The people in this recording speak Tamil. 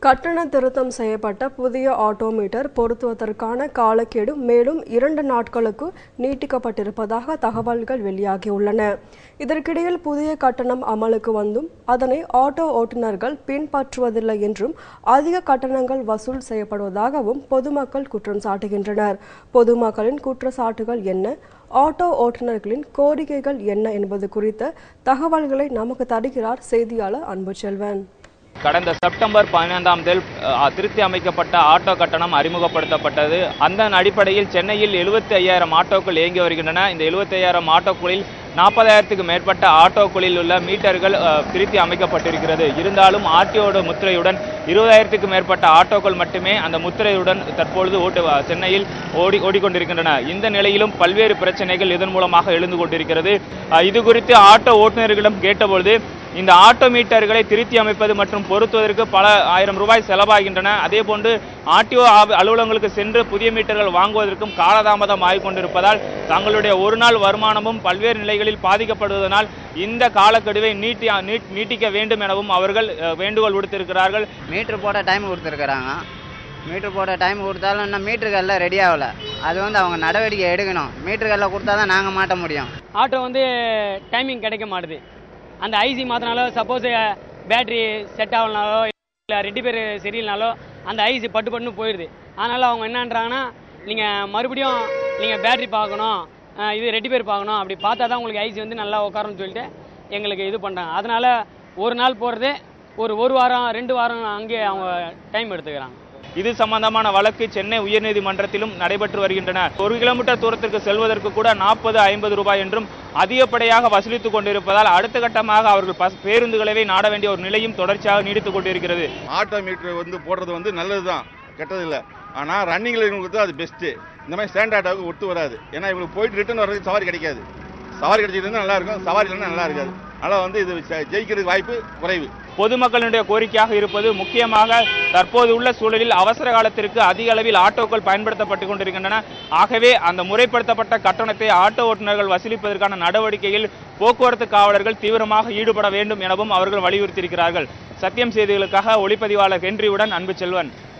கட்டண திருத்தம் செய்யப்பட்ட புதிய ஆட்டோமீட்டர் பொருத்துவதற்கான காலக்கெடு மேலும் இரண்டு நாட்களுக்கு நீட்டிக்கப்பட்டிருப்பதாக தகவல்கள் வெளியாகியுள்ளன இதற்கிடையில் புதிய கட்டணம் அமலுக்கு வந்தும் அதனை ஆட்டோ ஓட்டுநர்கள் பின்பற்றுவதில்லை என்றும் அதிக கட்டணங்கள் வசூல் செய்யப்படுவதாகவும் பொதுமக்கள் குற்றம் சாட்டுகின்றனர் பொதுமக்களின் குற்றச்சாட்டுகள் என்ன ஆட்டோ ஓட்டுநர்களின் கோரிக்கைகள் என்ன என்பது குறித்த தகவல்களை நமக்கு தருகிறார் செய்தியாளர் அன்புச்செல்வன் கடந்த செப்டம்பர் பதினைந்தாம் தேதி அஹ், திருத்தி அமைக்கப்பட்ட ஆட்டோ கட்டணம் அறிமுகப்படுத்தப்பட்டது அந்த அடிப்படையில் சென்னையில் எழுபத்தி ஐயாயிரம் ஆட்டோக்கள் இயங்கி வருகின்றன இந்த எழுபத்தி ஐயாயிரம் ஆட்டோக்களில் நாற்பதாயிரத்துக்கு மேற்பட்ட ஆட்டோக்களில் உள்ள மீட்டர்கள் அஹ், திருத்தி அமைக்கப்பட்டிருக்கிறது இருந்தாலும் ஆர்டிஓட முத்திரையுடன் இருபதாயிரத்துக்கு மேற்பட்ட ஆட்டோக்கள் மட்டுமே அந்த முத்திரையுடன் தற்பொழுது ஓட்டு சென்னையில் ஓடி ஓடிக்கொண்டிருக்கின்றன இந்த நிலையிலும் பல்வேறு பிரச்சனைகள் இதன் மூலமாக எழுந்து கொண்டிருக்கிறது அஹ், இது குறித்து ஆட்டோ ஓட்டுநர்களிடம் கேட்டபொழுது இந்த ஆட்டோ மீட்டர்களை திருத்தி அமைப்பது மற்றும் பொருத்துவதற்கு பல ஆயிரம் ரூபாய் செலவாகின்றன அதே போன்று ஆர்டிஓ அலுவலகங்களுக்கு சென்று புதிய மீட்டர்கள் வாங்குவதற்கும் காலதாமதம் ஆகிக் கொண்டிருப்பதால் தங்களுடைய ஒரு நாள் வருமானமும் பல்வேறு நிலைகளில் பாதிக்கப்படுவதனால் இந்த காலக்கெடுவை நீட்டி நீட்- நீட்டிக்க வேண்டும் எனவும் அவர்கள் அஹ், வேண்டுகோள் விடுத்திருக்கிறார்கள் மீட்ரு போட டைம் கொடுத்துருக்குறாங்க மீட்ரு போட டைம் கொடுத்தாலும் இன்னும் மீட்டருக்கெல்லாம் ரெடி ஆகல அது வந்து அவங்க நடவடிக்கை எடுக்கணும் மீட்டருக்கெல்லாம் கொடுத்தா தான் நாங்கள் மாட்ட முடியும் ஆட்டோ வந்து டைமிங் கிடைக்க மாட்டுது அந்த ஐசி மாற்றினாலோ சப்போஸ் பேட்ரி செட் ஆகலனாலோ இல்லை ரெண்டு பேர் சரியில்லைனாலோ அந்த ஐசி பட்டு பட்டுன்னு போயிடுது அதனால் அவங்க என்னன்றாங்கன்னா நீங்கள் மறுபடியும் நீங்கள் பேட்ரி பார்க்கணும் அஹ் இது ரெண்டு பேர் பார்க்கணும் அப்படி பார்த்தா தான் உங்களுக்கு ஐசி வந்து நல்லா உட்காரும்னு சொல்லிட்டு எங்களுக்கு இது பண்ணுறாங்க அதனால் ஒரு நாள் போகிறது ஒரு ஒரு வாரம் ரெண்டு வாரம் அங்கேயே அவங்க டைம் எடுத்துக்கிறாங்க இது சம்பந்தமான வழக்கு சென்னை உயர்நீதிமன்றத்திலும் நடைபெற்று வருகின்றன ஒரு கிலோமீட்டர் தூரத்திற்கு செல்வதற்கு கூட நாற்பது ஐம்பது ரூபாய் என்றும் அதிகப்படியாக வசூலித்துக் கொண்டிருப்பதால் அடுத்த கட்டமாக அவர்கள் பஸ் பேருந்துகளவே நாட வேண்டிய ஒரு நிலையும் தொடர்ச்சியாக நீடித்துக் கொண்டிருக்கிறது ஆட்டோ மீட்டர் வந்து போடுறது வந்து நல்லது தான் கெட்டது இல்லை ஆனால் ரன்னிங்கில் இருக்கிறது அது பெஸ்ட்டு இந்த மாதிரி ஸ்டாண்ட் ஆட்டோவுக்கு ஒத்து வராது ஏன்னா இவங்களுக்கு போயிட்டு ரிட்டர்ன் வர்றதுக்கு சவாரி கிடைக்காது சவாரி கிடைச்சிட்டு நல்லா இருக்கும் சவாரி இல்லைன்னா நல்லா இருக்காது அதனால் வந்து இது ஜெ- ஜெயிக்கிறதுக்கு வாய்ப்பு குறைவு பொதுமக்களுடைய கோரிக்கையாக இருப்பது முக்கியமாக தற்போது உள்ள சூழலில் அவசர காலத்திற்கு அதிக அளவில் ஆட்டோக்கள் பயன்படுத்தப்பட்டு கொண்டிருக்கின்றன ஆகவே அந்த முறைப்படுத்தப்பட்ட கட்டணத்தை ஆட்டோ ஓட்டுநர்கள் வசூலிப்பதற்கான நடவடிக்கையில் போக்குவரத்து காவலர்கள் தீவிரமாக ஈடுபட வேண்டும் எனவும் அவர்கள் வலியுறுத்தியிருக்கிறார்கள் சத்தியம் செய்திகளுக்காக ஒளிப்பதிவாளர் ஹென்ரியுடன் அன்பு செல்வன்